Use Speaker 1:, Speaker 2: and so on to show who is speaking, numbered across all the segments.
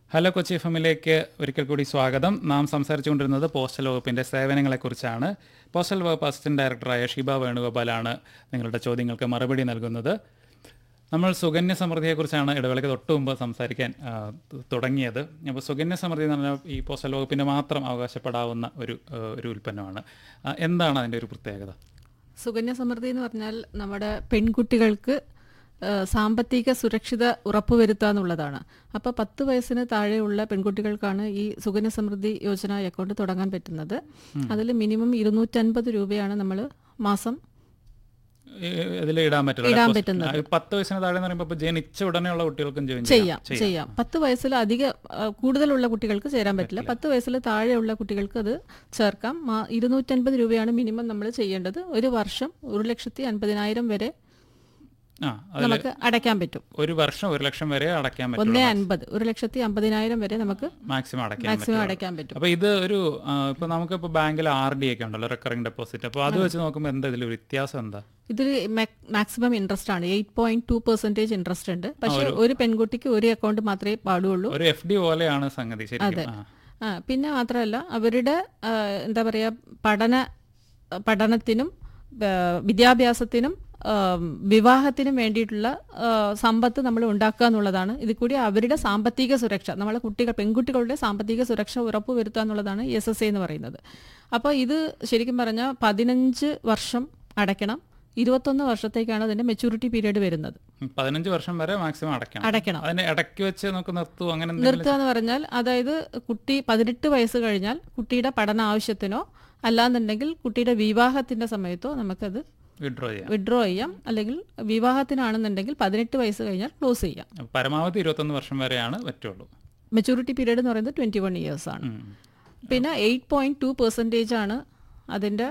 Speaker 1: Hello Kochi F എമ്മിലേക്ക് ഒരിക്കൽ കൂടി സ്വാഗതം നാം സംസാരിച്ചുകൊണ്ടിരുന്നത് പോസ്റ്റൽ വകുപ്പിൻ്റെ സേവനങ്ങളെക്കുറിച്ചാണ് പോസ്റ്റൽ വകുപ്പ് അസിസ്റ്റന്റ് ഡയറക്ടറായ ഷിബ വേണുഗോപാലാണ് നിങ്ങളുടെ ചോദ്യങ്ങൾക്ക് മറുപടി നൽകുന്നത് നമ്മൾ സുകന്യ സമൃദ്ധിയെക്കുറിച്ചാണ് ഇടവേളയ്ക്ക് തൊട്ട് മുമ്പ് സംസാരിക്കാൻ ആ, തു- തുടങ്ങിയത് അപ്പോൾ സുകന്യ സമൃദ്ധി എന്ന് പറഞ്ഞാൽ ഈ പോസ്റ്റൽ വകുപ്പിന് മാത്രം അവകാശപ്പെടാവുന്ന ഒരു ആ, ഒരു ഉൽപ്പന്നമാണ് ആ, എന്താണ് അതിൻ്റെ ഒരു പ്രത്യേകത
Speaker 2: സുകന്യ സമൃദ്ധി എന്ന് പറഞ്ഞാൽ നമ്മുടെ പെൺകുട്ടികൾക്ക് ആ, സാമ്പത്തിക സുരക്ഷിത ഉറപ്പുവരുത്തുക എന്നുള്ളതാണ് അപ്പോൾ പത്ത് വയസ്സിന് താഴെയുള്ള പെൺകുട്ടികൾക്കാണ് ഈ സുകന്യ സമൃദ്ധി യോജന അക്കൗണ്ട് തുടങ്ങാൻ പറ്റുന്നത് അതിൽ മിനിമം ഇരുന്നൂറ്റൻപത് രൂപയാണ് നമ്മൾ മാസം
Speaker 1: ഇതിൽ ഇടാൻ പറ്റില്ല
Speaker 2: ഇടാൻ
Speaker 1: പോസ്റ്റ്-
Speaker 2: പറ്റുന്നത്.
Speaker 1: ആ, പത്ത് വയസ്സിന് താഴെ എന്ന് പറയുമ്പോൾ ഇപ്പോൾ ജനിച്ച ഉടനെയുള്ള കുട്ടികൾക്കും ജോയിൻ
Speaker 2: ചെയ്യാം ചെയ്യാം പത്ത് വയസ്സിൽ അധിക ആ, കൂടുതലുള്ള കുട്ടികൾക്ക് ചേരാൻ പറ്റില്ല പത്ത് വയസ്സിൽ താഴെയുള്ള കുട്ടികൾക്ക് അത് ചേർക്കാം മാ- ഇരുന്നൂറ്റൻപത് രൂപയാണ് മിനിമം നമ്മൾ ചെയ്യേണ്ടത് ഒരു വർഷം ഒരു ലക്ഷത്തി അൻപതിനായിരം വരെ
Speaker 1: ആ അത്
Speaker 2: നമുക്ക് അടയ്ക്കാൻ പറ്റും
Speaker 1: ഒരു വർഷം ഒരു ലക്ഷം വരെ അടയ്ക്കാൻ പറ്റും
Speaker 2: ഒന്നേ അൻപത് ഒരു ലക്ഷത്തി അമ്പതിനായിരം വരെ നമുക്ക്
Speaker 1: മാക്സിമം അടയ്ക്കാൻ
Speaker 2: മാക്സിമം
Speaker 1: പറ്റും
Speaker 2: അടയ്ക്കാൻ പറ്റും
Speaker 1: അപ്പൊ ഇത് ഒരു ആ, ഇപ്പൊ നമുക്ക് ഇപ്പൊ ബാങ്കിൽ ആർ ഡി ഒക്കെ ഉണ്ടല്ലോ റെക്കറിംഗ് ഡെപ്പോസിറ്റ് അപ്പൊ അത് വെച്ച് നോക്കുമ്പോൾ എന്താ ഇതിൽ വ്യത്യാസം എന്താ
Speaker 2: ഇതിൽ മാക്സിമം ഇൻട്രസ്റ്റ് ആണ് eight point two percentage interest ഉണ്ട് പക്ഷെ ഒരു പെൺകുട്ടിക്ക് ഒരു അക്കൗണ്ട് മാത്രമേ പാടുള്ളൂ
Speaker 1: ഒരു എഫ് ഡി പോലെയാണ് സംഗതി ശരിക്കും ആ.
Speaker 2: ആ പിന്നെ മാത്രമല്ല അവരുടെ ആ, എന്താ പറയുക പഠന പഠനത്തിനും ആ, വിദ്യാഭ്യാസത്തിനും ആ, വിവാഹത്തിനും വേണ്ടിയിട്ടുള്ള ആ, സമ്പത്ത് നമ്മൾ ഉണ്ടാക്കുക എന്നുള്ളതാണ് ഇതിൽ കൂടി അവരുടെ സാമ്പത്തിക സുരക്ഷ നമ്മളെ കുട്ടികൾ പെൺകുട്ടികളുടെ സാമ്പത്തിക സുരക്ഷ ഉറപ്പുവരുത്തുക എന്നുള്ളതാണ് എസ് എസ് എ എന്ന് പറയുന്നത് അപ്പോൾ ഇത് ശരിക്കും പറഞ്ഞാൽ പതിനഞ്ച് വർഷം അടയ്ക്കണം ഇരുപത്തൊന്ന് വർഷത്തേക്കാണ് അതിന്റെ മെച്ചൂരിറ്റി പീരീഡ് വരുന്നത്
Speaker 1: ഉം, പതിനഞ്ച് വർഷം വരെ മാക്സിമം അടയ്ക്കണം
Speaker 2: അടയ്ക്കണം
Speaker 1: അതിന് ഇടയ്ക്ക് വെച്ച് നമുക്ക് നിർത്തുവോ അങ്ങനെ എന്തെങ്കിലും
Speaker 2: നിർത്തുക എന്ന് പറഞ്ഞാൽ അതായത് കുട്ടി പതിനെട്ട് വയസ്സ് കഴിഞ്ഞാൽ കുട്ടിയുടെ പഠന ആവശ്യത്തിനോ അല്ലാന്നുണ്ടെങ്കിൽ കുട്ടിയുടെ വിവാഹത്തിന്റെ സമയത്തോ നമുക്കത്
Speaker 1: വിഡ്രോ ചെയ്യാം
Speaker 2: വിഡ്രോ ചെയ്യാം അല്ലെങ്കിൽ വിവാഹത്തിനാണെന്നുണ്ടെങ്കിൽ പതിനെട്ട് വയസ്സ് കഴിഞ്ഞാൽ ക്ലോസ് ചെയ്യാം
Speaker 1: അപ്പൊ പരമാവധി ഇരുപത്തൊന്ന് വർഷം വരെയാണ് പറ്റുള്ളൂ
Speaker 2: മെച്ചൂരിറ്റി പീരീഡ് എന്ന് പറയുന്നത് ട്വന്റി വൺ ഇയേഴ്സ് ആണ്
Speaker 1: ഉം.
Speaker 2: പിന്നെ എയ്റ്റ് പോയിന്റ് ടു പെർസെൻറ്റേജ് ആണ് അതിൻ്റെ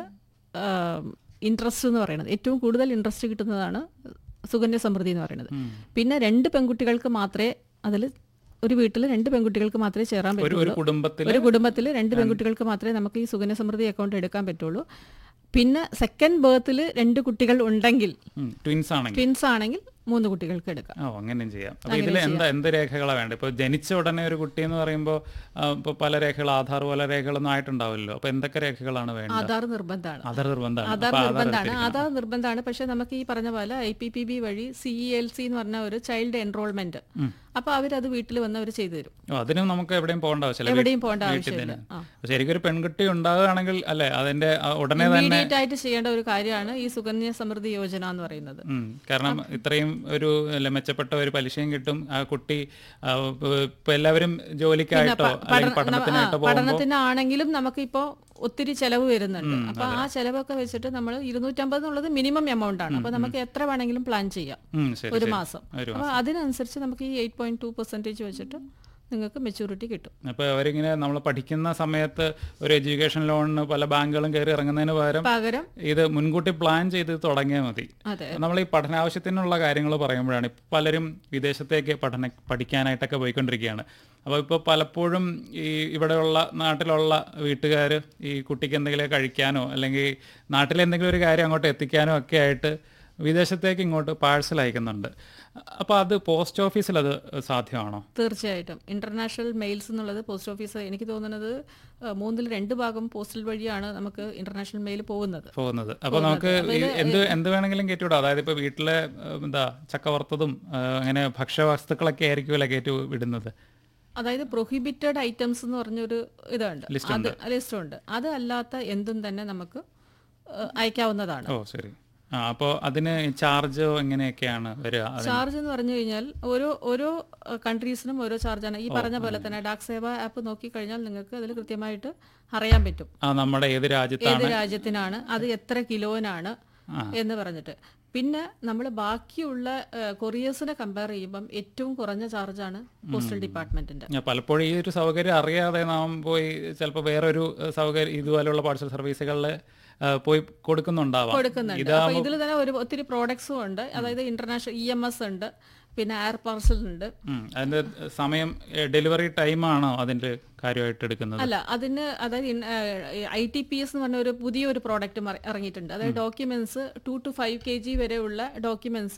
Speaker 2: ഇൻട്രസ്റ്റ് എന്ന് പറയുന്നത് ഏറ്റവും കൂടുതൽ ഇൻട്രസ്റ്റ് കിട്ടുന്നതാണ് സുകന്യ സമൃദ്ധി എന്ന് പറയുന്നത് പിന്നെ രണ്ട് പെൺകുട്ടികൾക്ക് മാത്രമേ അതിൽ ഒരു വീട്ടിൽ രണ്ട് പെൺകുട്ടികൾക്ക് മാത്രമേ ചേരാൻ
Speaker 1: ഒരു ഒരു
Speaker 2: പറ്റുള്ളൂ
Speaker 1: കുടുംബത്തിൽ
Speaker 2: ഒരു കുടുംബത്തിൽ രണ്ട് പെൺകുട്ടികൾക്ക് മാത്രമേ നമുക്ക് ഈ സുകന്യ സമൃദ്ധി അക്കൗണ്ട് എടുക്കാൻ പറ്റുള്ളൂ പിന്നെ സെക്കൻഡ് ബർത്തിൽ രണ്ട് കുട്ടികൾ ഉണ്ടെങ്കിൽ
Speaker 1: ട്വിൻസ് ആണെങ്കിൽ
Speaker 2: ട്വിൻസ് ആണെങ്കിൽ മൂന്ന് കുട്ടികൾക്ക് എടുക്കാം
Speaker 1: ഓ അങ്ങനെയും ചെയ്യാം അപ്പൊ ഇതിൽ എന്താ എന്ത് രേഖകളാണ് വേണ്ടത് ഇപ്പൊ ജനിച്ച ഉടനെ ഒരു കുട്ടി എന്ന് പറയുമ്പോൾ ഇപ്പൊ പല രേഖകൾ ആധാർ പോലെ രേഖകളൊന്നും ആയിട്ടുണ്ടാവില്ലല്ലോ അപ്പൊ എന്തൊക്കെ രേഖകളാണ് വേണ്ടത്
Speaker 2: ആധാർ നിർബന്ധമാണ്
Speaker 1: ആധാർ നിർബന്ധമാണ്
Speaker 2: ആധാർ
Speaker 1: അപ്പൊ ആധാർ
Speaker 2: നിർബന്ധമാണ് ആധാർ നിർബന്ധമാണ് പക്ഷെ നമുക്ക് ഈ പറഞ്ഞ പോലെ ഐ പി പി ബി വഴി സി എൽ സി എന്ന് പറഞ്ഞ ഒരു ചൈൽഡ് എൻറോൾമെന്റ് അപ്പൊ അവരത് വീട്ടിൽ വന്ന് അവർ ചെയ്തു തരും
Speaker 1: ഓ, അതിനും നമുക്ക് എവിടെയും പോകേണ്ട ആവശ്യമില്ല
Speaker 2: എവിടെയും പോകേണ്ട
Speaker 1: വീട്ടിൽ
Speaker 2: ആവശ്യമില്ല
Speaker 1: തന്നെ.
Speaker 2: ആ.
Speaker 1: അപ്പൊ ശരിക്കും ഒരു പെൺകുട്ടി ഉണ്ടാവുകയാണെങ്കിൽ അല്ലെ അതിന്റെ ആ, ഉടനെ തന്നെ
Speaker 2: ഇമ്മീഡിയറ്റ് ആയിട്ട് ചെയ്യേണ്ട ഒരു കാര്യമാണ് ഈ സുകന്യ സമൃദ്ധി യോജന എന്ന് പറയുന്നത്
Speaker 1: ഉം, കാരണം ഇത്രയും ഒരു അല്ല, മെച്ചപ്പെട്ട ഒരു പലിശയും കിട്ടും ആ കുട്ടി ആ, ഇപ്പൊ എല്ലാവരും ജോലിക്കായിട്ടോ അല്ലെങ്കിൽ പഠനത്തിനായിട്ടോ പോകുമ്പോൾ
Speaker 2: പഠനത്തിനാണെങ്കിലും നമുക്ക് ഇപ്പോ ഒത്തിരി ചെലവ് വരുന്നുണ്ട് അപ്പൊ ആ ചെലവൊക്കെ വെച്ചിട്ട് നമ്മൾ ഇരുന്നൂറ്റമ്പത് എന്നുള്ളത് മിനിമം എമൗണ്ട് ആണ് അപ്പൊ നമുക്ക് എത്ര വേണമെങ്കിലും പ്ലാൻ ചെയ്യാം
Speaker 1: ഉം, ശരി
Speaker 2: ഒരു
Speaker 1: ശരി.
Speaker 2: മാസം
Speaker 1: ഒരു
Speaker 2: അപ്പൊ അതിനനുസരിച്ച് നമുക്ക് ഈ എയ്റ്റ് പോയിന്റ് ടു പെർസെന്റേജ് വെച്ചിട്ട് നിങ്ങൾക്ക് മെച്ചൂരിറ്റി കിട്ടും
Speaker 1: അപ്പൊ അവരിങ്ങനെ നമ്മൾ പഠിക്കുന്ന സമയത്ത് ഒരു എഡ്യൂക്കേഷൻ ലോണിന് പല ബാങ്കുകളും കയറി ഇറങ്ങുന്നതിന് പകരം
Speaker 2: പകരം
Speaker 1: ഇത് മുൻകൂട്ടി പ്ലാൻ ചെയ്ത് തുടങ്ങിയാൽ മതി
Speaker 2: അതെ
Speaker 1: നമ്മൾ ഈ പഠനാവശ്യത്തിനുള്ള കാര്യങ്ങൾ പറയുമ്പോഴാണ് ഇപ്പം പലരും വിദേശത്തേക്ക് പഠന പഠിക്കാനായിട്ടൊക്കെ പോയിക്കൊണ്ടിരിക്കുകയാണ് അപ്പോൾ ഇപ്പോൾ പലപ്പോഴും ഈ ഇവിടെയുള്ള നാട്ടിലുള്ള വീട്ടുകാർ ഈ കുട്ടിക്ക് എന്തെങ്കിലും കഴിക്കാനോ അല്ലെങ്കിൽ നാട്ടിലെന്തെങ്കിലും ഒരു കാര്യം അങ്ങോട്ട് എത്തിക്കാനോ ഒക്കെ ആയിട്ട് വിദേശത്തേക്ക് ഇങ്ങോട്ട് പാഴ്സൽ അയക്കുന്നുണ്ട് അപ്പോൾ അത് പോസ്റ്റ് ഓഫീസിൽ അത് സാധ്യമാണോ
Speaker 2: തീർച്ചയായിട്ടും ഇന്റർനാഷണൽ മെയിൽസ് എന്നുള്ളത് പോസ്റ്റ് ഓഫീസ് എനിക്ക് തോന്നുന്നത് ആ, മൂന്നിൽ രണ്ട് ഭാഗം പോസ്റ്റൽ വഴിയാണ് നമുക്ക് ഇന്റർനാഷണൽ മെയിൽ പോകുന്നത്
Speaker 1: പോകുന്നത് അപ്പോൾ നമുക്ക് ഈ എന്ത് എന്ത് വേണമെങ്കിലും കയറ്റിവിടാം അതായത് ഇപ്പോൾ വീട്ടിലെ ഏഹ്, എന്താ ചക്ക വറുത്തതും ഏഹ്, അങ്ങനെ ഭക്ഷ്യവസ്തുക്കളൊക്കെ ആയിരിക്കുമല്ലോ കയറ്റി വിടുന്നത്
Speaker 2: അതായത് പ്രൊഹിബിറ്റഡ് ഐറ്റംസ് എന്ന് പറഞ്ഞൊരു ഇതുണ്ട് അത് ലിസ്റ്റ് ഉണ്ട് അത് അല്ലാത്ത എന്തും തന്നെ നമുക്ക് ആ, അയക്കാവുന്നതാണ്
Speaker 1: ഓ ശരി ആ അപ്പോൾ അതിന് ചാർജ് എങ്ങനെയൊക്കെയാണ് വരിക അത്
Speaker 2: ചാർജ് എന്ന് പറഞ്ഞു കഴിഞ്ഞാൽ ഓരോ ഓരോ കൺട്രീസിനും ഓരോ ചാർജാണ് ഈ പറഞ്ഞ പോലെ തന്നെ ഡാക് സേവ ആപ്പ് നോക്കിക്കഴിഞ്ഞാൽ നിങ്ങൾക്ക് അതിൽ കൃത്യമായിട്ട് അറിയാൻ പറ്റും
Speaker 1: ആ നമ്മുടെ ഏത് രാജ്യത്താണ്
Speaker 2: ഏത് രാജ്യത്തിനാണ് അത് എത്ര കിലോനാണ് എന്ന് പറഞ്ഞിട്ട് പിന്നെ നമ്മൾ ബാക്കിയുള്ള കൊറിയേഴ്സിനെ കമ്പയർ ചെയ്യുമ്പം ഏറ്റവും കുറഞ്ഞ ചാർജാണ് പോസ്റ്റൽ ഡിപ്പാർട്ട്മെന്റിന്റെ
Speaker 1: ഞാൻ പലപ്പോഴും ഈ ഒരു സൗകര്യം അറിയാതെ നാം പോയി ചിലപ്പോൾ വേറൊരു ഏഹ്, സൗകര്യം ഇതുപോലെയുള്ള പാഴ്സൽ സർവീസുകളിൽ പോയി കൊടുക്കുന്നുണ്ടാവാം
Speaker 2: കൊടുക്കുന്നുണ്ട് അപ്പൊ ഇതിൽ തന്നെ ഒരു ഒത്തിരി പ്രോഡക്ട്സും ഉണ്ട് അതായത് ഇന്റർനാഷണൽ ഇ എം എസ് ഉണ്ട് പിന്നെ എയർ പാർസൽ ഉണ്ട്
Speaker 1: ഉം. അതിന്റെ സമയം ഡെലിവറി ടൈമാണോ അതിന്റെ കാര്യമായിട്ട് എടുക്കുന്നത്
Speaker 2: അല്ല അതിന് അതായത് ഐ ടി പി എസ് എന്ന് പറഞ്ഞ ഒരു പുതിയൊരു പ്രോഡക്റ്റ് ഇറങ്ങിയിട്ടുണ്ട് അതായത് documents two to five K G വരെയുള്ള ഡോക്യുമെന്റ്സ്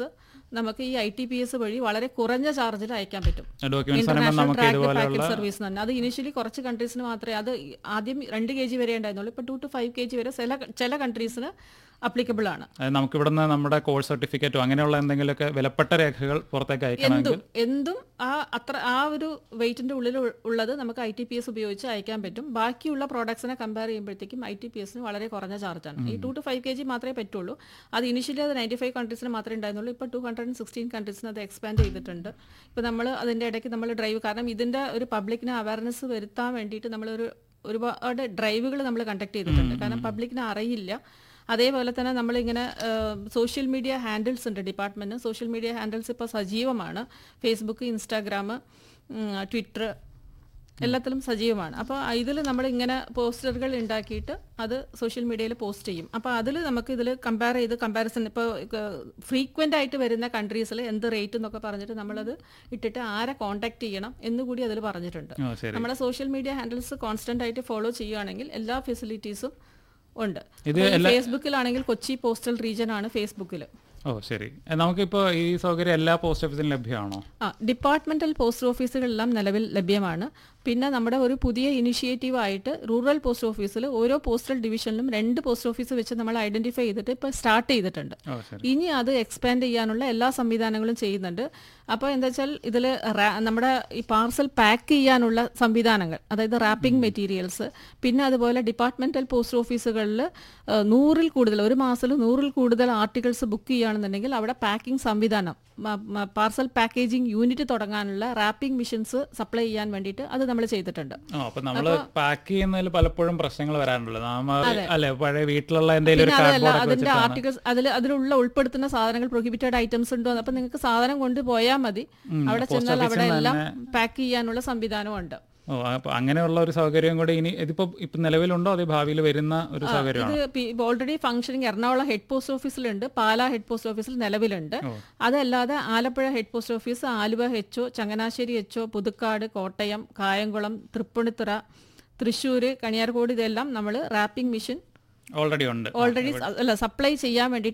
Speaker 2: നമുക്ക് ഈ ഐ ടി പി എസ് വഴി വളരെ കുറഞ്ഞ ചാർജിൽ അയക്കാൻ പറ്റും
Speaker 1: ഡോക്യുമെന്റ്സ് പറയുമ്പോൾ
Speaker 2: ഇന്റർനാഷണൽ
Speaker 1: നമുക്ക്
Speaker 2: ട്രാക്ക്
Speaker 1: ഇതുപോലെയുള്ള
Speaker 2: പാക്കറ്റ് സർവീസ് തന്നെ അത് ഇനിഷ്യലി കുറച്ച് കൺട്രീസിന് മാത്രമേ അത് ആദ്യം രണ്ട് കെ ജി വരെ ഉണ്ടായിരുന്നുള്ളൂ ഇപ്പോൾ two to five K G വരെ ചില ചില കൺട്രീസിന് അപ്ലിക്കബിൾ ആണ്
Speaker 1: അതായത് നമുക്ക് ഇവിടുന്ന് നമ്മുടെ കോഴ്സ് സർട്ടിഫിക്കറ്റോ അങ്ങനെയുള്ള എന്തെങ്കിലുമൊക്കെ വിലപ്പെട്ട രേഖകൾ പുറത്തേക്ക് അയക്കണമെങ്കിൽ
Speaker 2: എന്തും എന്തും ആ അത്ര ആ ഒരു വെയിറ്റിന്റെ ഉള്ളിൽ ഉ- ഉള്ളത് നമുക്ക് ഐ ടി പി എസ് ഉപയോഗിച്ച് അയക്കാൻ പറ്റും ബാക്കിയുള്ള പ്രോഡക്ട്സിനെ കമ്പയർ ചെയ്യുമ്പോഴത്തേക്കും ഐ ടി പി എസിന് വളരെ കുറഞ്ഞ ചാർജാണ് ഈ two to five K G മാത്രമേ പറ്റുള്ളൂ അത് ഇനിഷ്യലി അത് നയൻറ്റി ഫൈവ് കൺട്രീസിന് മാത്രമേ ഉണ്ടായിരുന്നുള്ളൂ ഇപ്പോൾ ടു ഹൺഡ്രഡ് സിക്സ്റ്റീൻ കൺട്രീസിന് അത് എക്സ്പാൻഡ് ചെയ്തിട്ടുണ്ട് ഇപ്പോൾ നമ്മൾ അതിൻ്റെ ഇടയ്ക്ക് നമ്മൾ ഡ്രൈവ് കാരണം ഇതിൻ്റെ ഒരു പബ്ലിക്കിന് അവയർനെസ് വരുത്താൻ വേണ്ടിയിട്ട് നമ്മളൊരു ഒരുപാട് ഡ്രൈവുകൾ നമ്മൾ കണ്ടക്ട് ചെയ്തിട്ടുണ്ട് കാരണം പബ്ലിക്കിന് അറിയില്ല അതേപോലെ തന്നെ നമ്മളിങ്ങനെ സോഷ്യൽ മീഡിയ ഹാൻഡിൽസ് ഉണ്ട് ഡിപ്പാർട്ട്മെൻറ്റ് സോഷ്യൽ മീഡിയ ഹാൻഡിൽസ് ഇപ്പോൾ സജീവമാണ് ഫേസ്ബുക്ക് ഇൻസ്റ്റാഗ്രാം ട്വിറ്റർ എല്ലാത്തിലും സജീവമാണ് അപ്പോൾ ഇതിൽ നമ്മൾ ഇങ്ങനെ പോസ്റ്ററുകൾ ഉണ്ടാക്കിയിട്ട് അത് സോഷ്യൽ മീഡിയയിൽ പോസ്റ്റ് ചെയ്യും അപ്പോൾ അതിൽ നമുക്ക് ഇതിൽ കമ്പയർ ചെയ്ത് കമ്പാരിസൺ ഇപ്പോൾ ഫ്രീക്വൻ്റ് ആയിട്ട് വരുന്ന കൺട്രീസിൽ എന്ത് റേറ്റ് എന്നൊക്കെ പറഞ്ഞിട്ട് നമ്മളത് ഇട്ടിട്ട് ആരെ കോൺടാക്ട് ചെയ്യണം എന്നുകൂടി അതിൽ പറഞ്ഞിട്ടുണ്ട്
Speaker 1: ഓ ശരി
Speaker 2: നമ്മുടെ സോഷ്യൽ മീഡിയ ഹാൻഡിൽസ് കോൺസ്റ്റന്റ് ആയിട്ട് ഫോളോ ചെയ്യുകയാണെങ്കിൽ എല്ലാ ഫെസിലിറ്റീസും ഉണ്ട്
Speaker 1: ഇത്
Speaker 2: അപ്പോൾ ഈ ഫേസ്ബുക്കിലാണെങ്കിൽ കൊച്ചി പോസ്റ്റൽ റീജിയൻ ആണ് ഫേസ്ബുക്കിൽ
Speaker 1: ഓ ശരി എ, നമുക്കിപ്പോൾ ഈ സൗകര്യം എല്ലാ പോസ്റ്റ് ഓഫീസിലും ലഭ്യമാണോ
Speaker 2: ആ ഡിപ്പാർട്ട്മെന്റൽ പോസ്റ്റ് ഓഫീസുകളെല്ലാം നിലവിൽ ലഭ്യമാണ് പിന്നെ നമ്മുടെ ഒരു പുതിയ ഇനിഷ്യേറ്റീവ് ആയിട്ട് റൂറൽ പോസ്റ്റ് ഓഫീസിൽ ഓരോ പോസ്റ്റൽ ഡിവിഷനിലും രണ്ട് പോസ്റ്റ് ഓഫീസ് വെച്ച് നമ്മൾ ഐഡന്റിഫൈ ചെയ്തിട്ട് ഇപ്പോൾ സ്റ്റാർട്ട് ചെയ്തിട്ടുണ്ട്
Speaker 1: ഓ ശരി
Speaker 2: ഇനി അത് എക്സ്പാൻഡ് ചെയ്യാനുള്ള എല്ലാ സംവിധാനങ്ങളും ചെയ്യുന്നുണ്ട് അപ്പോൾ എന്താ വെച്ചാൽ ഇതിൽ നമ്മുടെ ഈ പാർസൽ പാക്ക് ചെയ്യാനുള്ള സംവിധാനങ്ങൾ അതായത് റാപ്പിംഗ് മെറ്റീരിയൽസ് പിന്നെ അതുപോലെ ഡിപ്പാർട്ട്മെന്റൽ പോസ്റ്റ് ഓഫീസുകളിൽ നൂറിൽ കൂടുതൽ ഒരു മാസത്തിൽ നൂറിൽ കൂടുതൽ ആർട്ടിക്കിൾസ് ബുക്ക് ചെയ്യുകയാണെന്നുണ്ടെങ്കിൽ അവിടെ പാക്കിംഗ് സംവിധാനം പാർസൽ പാക്കേജിംഗ് യൂണിറ്റ് തുടങ്ങാനുള്ള റാപ്പിംഗ് മെഷീൻസ് സപ്ലൈ ചെയ്യാൻ വേണ്ടിയിട്ട് അത് നമ്മൾ ചെയ്തിട്ടുണ്ട്
Speaker 1: ഓ അപ്പൊ നമ്മള് പാക്ക് ചെയ്യുന്നതിൽ പലപ്പോഴും പ്രശ്നങ്ങൾ വരാറുണ്ടല്ലോ നാമ അല്ലെ പഴയ വീട്ടിലുള്ള എന്തെങ്കിലും ഒരു
Speaker 2: പിന്നെ അതല്ല
Speaker 1: കാർഡ്ബോർഡ് ഒക്കെ
Speaker 2: അതിന്റെ
Speaker 1: വെച്ചിട്ടാണ്
Speaker 2: ആർട്ടിക്കിൾസ് അതിൽ അതിലുള്ള ഉൾപ്പെടുത്തുന്ന സാധനങ്ങൾ പ്രൊഹിബിറ്റഡ് ഐറ്റംസ് ഉണ്ടോ അപ്പൊ നിങ്ങൾക്ക് സാധനം കൊണ്ട് പോയാൽ മതി അവിടെ ചെന്നാൽ അവിടെ എല്ലാം പാക്ക് ചെയ്യാനുള്ള സംവിധാനമുണ്ട്
Speaker 1: ഓ അപ്പൊ അങ്ങനെയുള്ള ഒരു സൗകര്യം കൂടി ഇനി ഇതിപ്പോ ഇപ്പൊ നിലവിലുണ്ടോ അതേ ഭാവിയിൽ വരുന്ന ഒരു സൗകര്യമാണ്
Speaker 2: ഇത് already functioning Ernakulam head post ഓഫീസിലുണ്ട് പാലാ ഹെഡ് പോസ്റ്റ് ഓഫീസിൽ നിലവിലുണ്ട് അതല്ലാതെ Alappuzha head post office Aluva H Changanassery H Puthukkad Kottayam Kayamkulam Thrippunithura Thrissur Kaniyarcode ഇതെല്ലാം നമ്മൾ റാപ്പിംഗ് മെഷീൻ
Speaker 1: ഓൾറെഡി ഉണ്ട്
Speaker 2: ഓൾറെഡി അല്ല സപ്ലൈ ചെയ്യാൻ വേണ്ടി